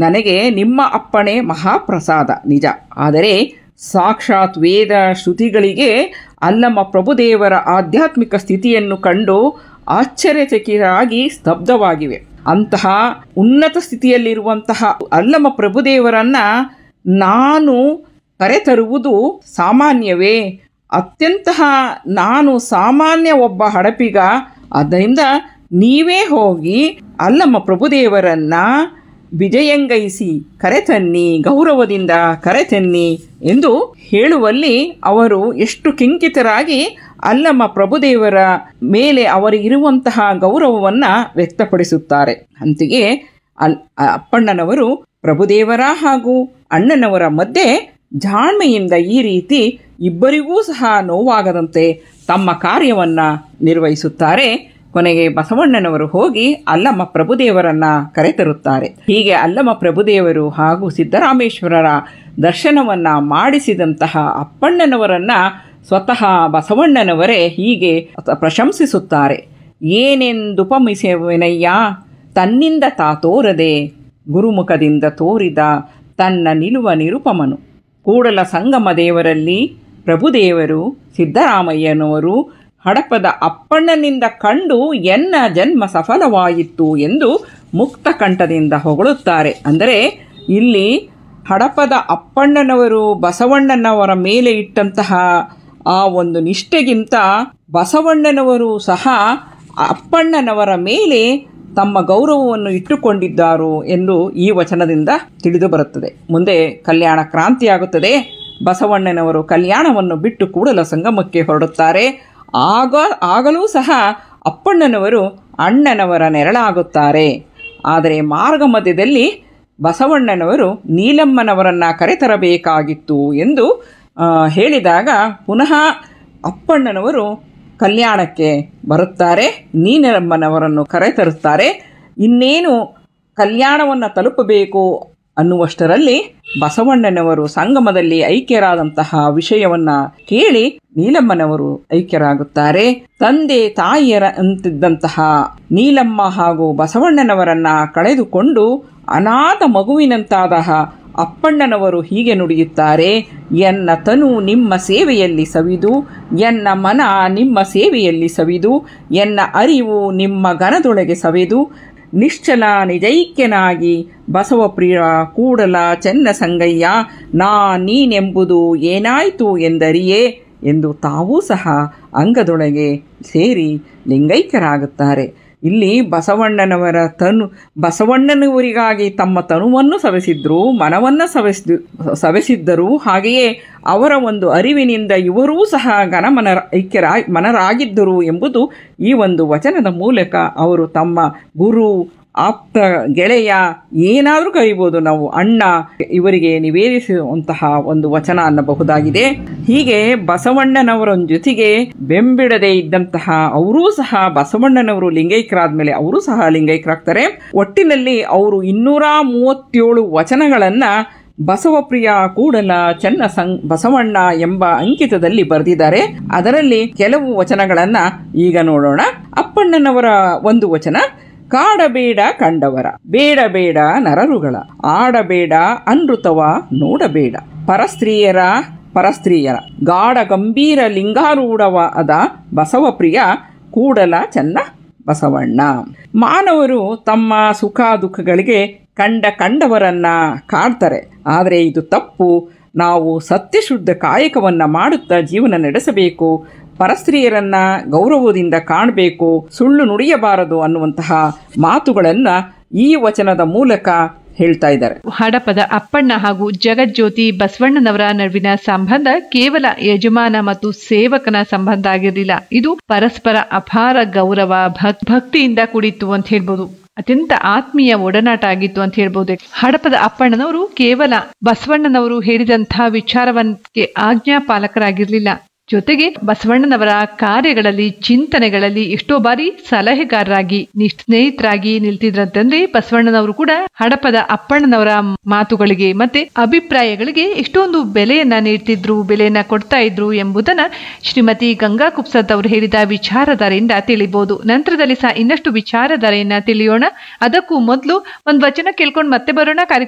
ನನಗೆ ನಿಮ್ಮ ಅಪ್ಪಣೆ ಮಹಾಪ್ರಸಾದ ನಿಜ ಆದರೆ ಸಾಕ್ಷಾತ್ ವೇದ ಶ್ರುತಿಗಳಿಗೆ ಅಲ್ಲಮ್ಮ ಪ್ರಭುದೇವರ ಆಧ್ಯಾತ್ಮಿಕ ಸ್ಥಿತಿಯನ್ನು ಕಂಡು ಆಶ್ಚರ್ಯಚಕಿತರಾಗಿ ಸ್ತಬ್ಧವಾಗಿವೆ ಅಂತಹ ಉನ್ನತ ಸ್ಥಿತಿಯಲ್ಲಿರುವಂತಹ ಅಲ್ಲಮ್ಮ ಪ್ರಭುದೇವರನ್ನ ನಾನು ಕರೆತರುವುದು ಸಾಮಾನ್ಯವೇ ಅತ್ಯಂತಹ ನಾನು ಸಾಮಾನ್ಯ ಒಬ್ಬ ಹಡಪಿಗ ಆದ್ದರಿಂದ ನೀವೇ ಹೋಗಿ ಅಲ್ಲಮ್ಮ ಪ್ರಭುದೇವರನ್ನ ವಿಜಯಂಗೈಸಿ ಕರೆತನ್ನಿ ಗೌರವದಿಂದ ಕರೆತನ್ನಿ ಎಂದು ಹೇಳುವಲ್ಲಿ ಅವರು ಎಷ್ಟು ಕಿಂಕಿತರಾಗಿ ಅಲ್ಲಮ್ಮ ಪ್ರಭುದೇವರ ಮೇಲೆ ಅವರಿಗಿರುವಂತಹ ಗೌರವವನ್ನು ವ್ಯಕ್ತಪಡಿಸುತ್ತಾರೆ ಅಂತೆಯೇ ಅಲ್ ಅಪ್ಪಣ್ಣನವರು ಪ್ರಭುದೇವರ ಹಾಗೂ ಅಣ್ಣನವರ ಮಧ್ಯೆ ಜಾಣ್ಮೆಯಿಂದ ಈ ರೀತಿ ಇಬ್ಬರಿಗೂ ಸಹ ನೋವಾಗದಂತೆ ತಮ್ಮ ಕಾರ್ಯವನ್ನ ನಿರ್ವಹಿಸುತ್ತಾರೆ ಕೊನೆಗೆ ಬಸವಣ್ಣನವರು ಹೋಗಿ ಅಲ್ಲಮ್ಮ ಪ್ರಭುದೇವರನ್ನ ಕರೆತರುತ್ತಾರೆ ಹೀಗೆ ಅಲ್ಲಮ್ಮ ಪ್ರಭುದೇವರು ಹಾಗೂ ಸಿದ್ದರಾಮೇಶ್ವರರ ದರ್ಶನವನ್ನ ಮಾಡಿಸಿದಂತಹ ಅಪ್ಪಣ್ಣನವರನ್ನ ಸ್ವತಃ ಬಸವಣ್ಣನವರೇ ಹೀಗೆ ಪ್ರಶಂಸಿಸುತ್ತಾರೆ ಏನೆಂದುಪಮಿಸುವೆನಯ್ಯ ತನ್ನಿಂದ ತಾ ತೋರದೆ ಗುರುಮುಖದಿಂದ ತೋರಿದ ತನ್ನ ನಿಲುವ ನಿರುಪಮನು ಕೂಡಲ ಸಂಗಮ ದೇವರಲ್ಲಿ ಪ್ರಭುದೇವರು ಸಿದ್ದರಾಮಯ್ಯನವರು ಹಡಪದ ಅಪ್ಪಣ್ಣನಿಂದ ಕಂಡು ಎನ್ನ ಜನ್ಮ ಸಫಲವಾಯಿತು ಎಂದು ಮುಕ್ತ ಕಂಠದಿಂದ ಹೊಗಳುತ್ತಾರೆ ಅಂದರೆ ಇಲ್ಲಿ ಹಡಪದ ಅಪ್ಪಣ್ಣನವರು ಬಸವಣ್ಣನವರ ಮೇಲೆ ಇಟ್ಟಂತಹ ಆ ಒಂದು ನಿಷ್ಠೆಗಿಂತ ಬಸವಣ್ಣನವರು ಸಹ ಅಪ್ಪಣ್ಣನವರ ಮೇಲೆ ತಮ್ಮ ಗೌರವವನ್ನು ಇಟ್ಟುಕೊಂಡಿದ್ದಾರು ಎಂದು ಈ ವಚನದಿಂದ ತಿಳಿದು ಬರುತ್ತದೆ ಮುಂದೆ ಕಲ್ಯಾಣ ಕ್ರಾಂತಿಯಾಗುತ್ತದೆ ಬಸವಣ್ಣನವರು ಕಲ್ಯಾಣವನ್ನು ಬಿಟ್ಟು ಕೂಡಲ ಸಂಗಮಕ್ಕೆ ಹೊರಡುತ್ತಾರೆ ಆಗ ಆಗಲೂ ಸಹ ಅಪ್ಪಣ್ಣನವರು ಅಣ್ಣನವರ ನೆರಳಾಗುತ್ತಾರೆ ಆದರೆ ಮಾರ್ಗ ಮಧ್ಯದಲ್ಲಿ ಬಸವಣ್ಣನವರು ನೀಲಮ್ಮನವರನ್ನು ಕರೆತರಬೇಕಾಗಿತ್ತು ಎಂದು ಆ, ಹೇಳಿದಾಗ ಪುನಃ ಅಪ್ಪಣ್ಣನವರು ಕಲ್ಯಾಣಕ್ಕೆ ಬರುತ್ತಾರೆ ನೀಲಮ್ಮನವರನ್ನು ಕರೆತರುತ್ತಾರೆ ಇನ್ನೇನು ಕಲ್ಯಾಣವನ್ನು ತಲುಪಬೇಕು ಅನ್ನುವಷ್ಟರಲ್ಲಿ ಬಸವಣ್ಣನವರು ಸಂಗಮದಲ್ಲಿ ಐಕ್ಯರಾದಂತಹ ವಿಷಯವನ್ನ ಕೇಳಿ ನೀಲಮ್ಮನವರು ಐಕ್ಯರಾಗುತ್ತಾರೆ ತಂದೆ ತಾಯಿಯರ ಅಂತಿದ್ದಂತಹ ನೀಲಮ್ಮ ಹಾಗೂ ಬಸವಣ್ಣನವರನ್ನ ಕಳೆದುಕೊಂಡು ಅನಾಥ ಮಗುವಿನಂತಾದ ಅಪ್ಪಣ್ಣನವರು ಹೀಗೆ ನುಡಿಯುತ್ತಾರೆ ಎನ್ನ ತನು ನಿಮ್ಮ ಸೇವೆಯಲ್ಲಿ ಸವಿದು ಎನ್ನ ಮನ ನಿಮ್ಮ ಸೇವೆಯಲ್ಲಿ ಸವಿದು ಎನ್ನ ಅರಿವು ನಿಮ್ಮ ಗನದೊಳಗೆ ಸವೆದು ನಿಶ್ಚಲ ನಿಜೈಕ್ಯನಾಗಿ ಬಸವಪ್ರಿಯ ಕೂಡಲ ಚೆನ್ನ ಸಂಗಯ್ಯ ನಾ ನೀನೆಂಬುದು ಏನಾಯಿತು ಎಂದರಿಯೇ ಎಂದು ತಾವೂ ಸಹ ಅಂಗದೊಳಗೆ ಸೇರಿ ಲಿಂಗೈಕ್ಯರಾಗುತ್ತಾರೆ ಇಲ್ಲಿ ಬಸವಣ್ಣನವರ ತನು ಬಸವಣ್ಣನವರಿಗಾಗಿ ತಮ್ಮ ತನುವನ್ನು ಸವೆಸಿದ್ರು ಮನವನ್ನು ಸವೆಸಿದ್ದು ಸವೆಸಿದ್ದರು ಹಾಗೆಯೇ ಅವರ ಒಂದು ಅರಿವಿನಿಂದ ಇವರೂ ಸಹ ಘನಮನ ಐಕ್ಯರಾ ಮನರಾಗಿದ್ದರು ಎಂಬುದು ಈ ಒಂದು ವಚನದ ಮೂಲಕ ಅವರು ತಮ್ಮ ಗುರು ಆಪ್ತ ಗೆಳೆಯ ಏನಾದರೂ ಕರಿಬೋದು ನಾವು ಅಣ್ಣ ಇವರಿಗೆ ನಿವೇದಿಸುವಂತಹ ಒಂದು ವಚನ ಅನ್ನಬಹುದಾಗಿದೆ ಹೀಗೆ ಬಸವಣ್ಣನವರ ಜೊತೆಗೆ ಬೆಂಬಿಡದೆ ಇದ್ದಂತಹ ಅವರೂ ಸಹ ಬಸವಣ್ಣನವರು ಲಿಂಗೈಕ್ಯರಾದ್ಮೇಲೆ ಅವರು ಸಹ ಲಿಂಗೈಕ್ಯರಾಗ್ತಾರೆ ಒಟ್ಟಿನಲ್ಲಿ ಅವರು ಇನ್ನೂರ ಮೂವತ್ತೇಳು ವಚನಗಳನ್ನ ಬಸವಪ್ರಿಯ ಕೂಡಲ ಚೆನ್ನ ಸಂ ಬಸವಣ್ಣ ಎಂಬ ಅಂಕಿತದಲ್ಲಿ ಬರೆದಿದ್ದಾರೆ ಅದರಲ್ಲಿ ಕೆಲವು ವಚನಗಳನ್ನ ಈಗ ನೋಡೋಣ ಅಪ್ಪಣ್ಣನವರ ಒಂದು ವಚನ ಕಾಡಬೇಡ ಕಂಡವರ ಬೇಡ ಬೇಡ ನರರುಗಳ ಆಡಬೇಡ ಅನೃತವ ನೋಡಬೇಡ ಪರಸ್ತ್ರೀಯರ ಪರಸ್ತ್ರೀಯರ ಗಾಢ ಗಂಭೀರ ಲಿಂಗಾರೂಢವ ಅದ ಬಸವಪ್ರಿಯ ಕೂಡಲ ಚೆನ್ನ ಬಸವಣ್ಣ ಮಾನವರು ತಮ್ಮ ಸುಖ ದುಃಖಗಳಿಗೆ ಕಂಡ ಕಂಡವರನ್ನ ಕಾಡ್ತಾರೆ ಆದರೆ ಇದು ತಪ್ಪು ನಾವು ಸತ್ಯಶುದ್ಧ ಕಾಯಕವನ್ನ ಮಾಡುತ್ತಾ ಜೀವನ ನಡೆಸಬೇಕು ಪರಸ್ತ್ರೀಯರನ್ನ ಗೌರವದಿಂದ ಕಾಣಬೇಕು ಸುಳ್ಳು ನುಡಿಯಬಾರದು ಅನ್ನುವಂತಹ ಮಾತುಗಳನ್ನ ಈ ವಚನದ ಮೂಲಕ ಹೇಳ್ತಾ ಇದ್ದಾರೆ ಹಡಪದ ಅಪ್ಪಣ್ಣ ಹಾಗೂ ಜಗಜ್ಯೋತಿ ಬಸವಣ್ಣನವರ ನಡುವಿನ ಸಂಬಂಧ ಕೇವಲ ಯಜಮಾನ ಮತ್ತು ಸೇವಕನ ಸಂಬಂಧ ಆಗಿರಲಿಲ್ಲ ಇದು ಪರಸ್ಪರ ಅಪಾರ ಗೌರವ ಭಕ್- ಭಕ್ತಿಯಿಂದ ಕೂಡಿತ್ತು ಅಂತ ಹೇಳ್ಬೋದು ಅತ್ಯಂತ ಆತ್ಮೀಯ ಒಡನಾಟ ಆಗಿತ್ತು ಅಂತ ಹೇಳ್ಬೋದು ಹಡಪದ ಅಪ್ಪಣ್ಣನವರು ಕೇವಲ ಬಸವಣ್ಣನವರು ಹೇಳಿದಂತಹ ವಿಚಾರವನ್ಗೆ ಆಜ್ಞಾ ಪಾಲಕರಾಗಿರ್ಲಿಲ್ಲ ಜೊತೆಗೆ ಬಸವಣ್ಣನವರ ಕಾರ್ಯಗಳಲ್ಲಿ ಚಿಂತನೆಗಳಲ್ಲಿ ಎಷ್ಟೋ ಬಾರಿ ಸಲಹೆಗಾರರಾಗಿ ನಿ- ಸ್ನೇಹಿತರಾಗಿ ನಿಲ್ತಿದ್ರಂತಂದ್ರೆ ಬಸವಣ್ಣನವರು ಕೂಡ ಹಡಪದ ಅಪ್ಪಣ್ಣನವರ ಮಾತುಗಳಿಗೆ ಮತ್ತೆ ಅಭಿಪ್ರಾಯಗಳಿಗೆ ಎಷ್ಟೊಂದು ಬೆಲೆಯನ್ನ ನೀಡ್ತಿದ್ರು ಬೆಲೆಯನ್ನ ಕೊಡ್ತಾ ಇದ್ರು ಎಂಬುದನ್ನ ಶ್ರೀಮತಿ ಗಂಗಾ ಕುಪ್ಸತ್ ಅವರು ಹೇಳಿದ ವಿಚಾರಧಾರೆಯಿಂದ ತಿಳಿಬಹುದು ನಂತರದಲ್ಲಿ ಸಹ ಇನ್ನಷ್ಟು ವಿಚಾರಧಾರೆಯನ್ನ ತಿಳಿಯೋಣ ಅದಕ್ಕೂ ಮೊದಲು ಒಂದು ವಚನ ಕೇಳ್ಕೊಂಡು ಮತ್ತೆ ಬರೋಣ ಕಾರ್ಯಕ್ರಮ